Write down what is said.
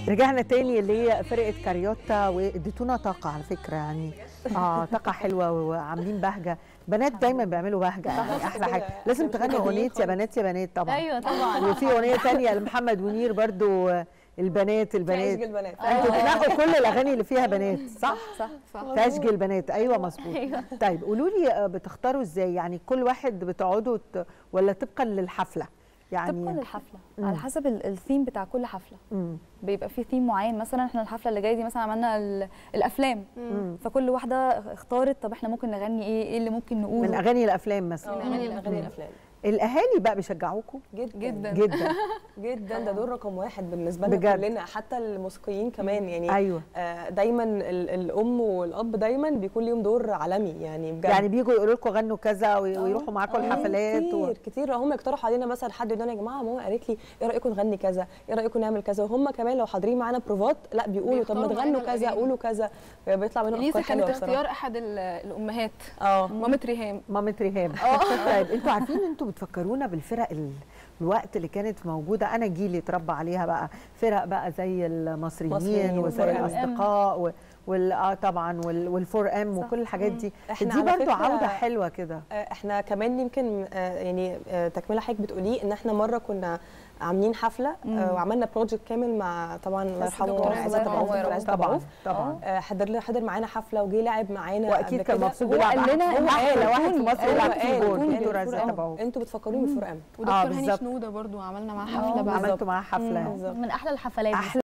رجعنا تاني اللي هي فرقه كاريوتا واديتونا طاقه على فكره يعني اه طاقه حلوه وعاملين بهجه بنات دايما بيعملوا بهجه يعني احلى حاجه لازم تغني اغنيه يا بنات يا بنات طبعا ايوه طبعا وفي اغنيه تانية لمحمد منير برضو آه، البنات البنات عشق البنات انتوا بتنقوا كل الاغاني اللي فيها بنات صح صح صح تشجي البنات ايوه مظبوط طيب قولوا لي آه، بتختاروا ازاي يعني كل واحد بتقعدوا ت- ولا طبقا للحفله يعني طبقا للحفله مم. على حسب ال- الثيم بتاع كل حفله مم. بيبقى فيه ثيم معين مثلا احنا الحفله اللي جايه دي مثلا عملنا ال- الافلام مم. فكل واحده اختارت طب احنا ممكن نغني ايه ايه اللي ممكن نقوله من اغاني الافلام مثلا اغاني اغاني الافلام الاهالي بقى بيشجعوكم جدا جدا. جدا جدا ده دول رقم واحد بالنسبه لنا بجد. كلنا حتى الموسيقيين كمان يعني ايوه آه، دايما ال- الام والاب دايما بيكون ليهم دور عالمي يعني بجد يعني بيجوا يقولوا لكم غنوا كذا وي- آه، ويروحوا معاكم آه، الحفلات و... كتير كتير هم يقترحوا علينا مثلا حد يقول لنا يا جماعه ماما قالت لي ايه رايكم نغني كذا ايه رايكم نعمل كذا وهم كمان لو حاضرين معانا بروفات لا بيقولوا طب ما بيختاروا تغنوا معانا كذا الأغاني. قولوا كذا بيطلع منهم اليسا افكار كانت حلوه اختيار بصراحه احد ال- الامهات اه مامة ريهام مامة ريهام طيب انتوا عارفين انتوا بتفكرونا بالفرق ال... الوقت اللي كانت موجوده انا جيلي اتربى عليها بقى فرق بقى زي المصريين مصريين وزي والفور إم. الاصدقاء و... وال اه طبعا وال... والفور ام وكل الحاجات دي إحنا دي على برضو فكرة- عوده حلوه كده آه، احنا كمان يمكن آه، يعني آه، تكمله حضرتك بتقوليه ان احنا مره كنا عاملين حفله آه، وعملنا بروجكت كامل مع طبعا الله يرحمه دكتور عزت الله أبو يرحمه عوف يا دكتور رب. عزت أبو طبعا عوف. طبعا آه، حضر حضر معانا حفله وجه لعب معانا واكيد قبل كان كده. مبسوط هو بيلعب قال لنا هو هو احلى قال واحد في مصر هو يلعب قال كيبورد كل دكتور عزت الفرقة. ابو عوف انتوا بتفكروني بالفرقان ودكتور هاني بالظبط. شنوده برضو عملنا معاه آه، حفله بقى عملتوا معاه حفله بالظبط من احلى الحفلات دي احلى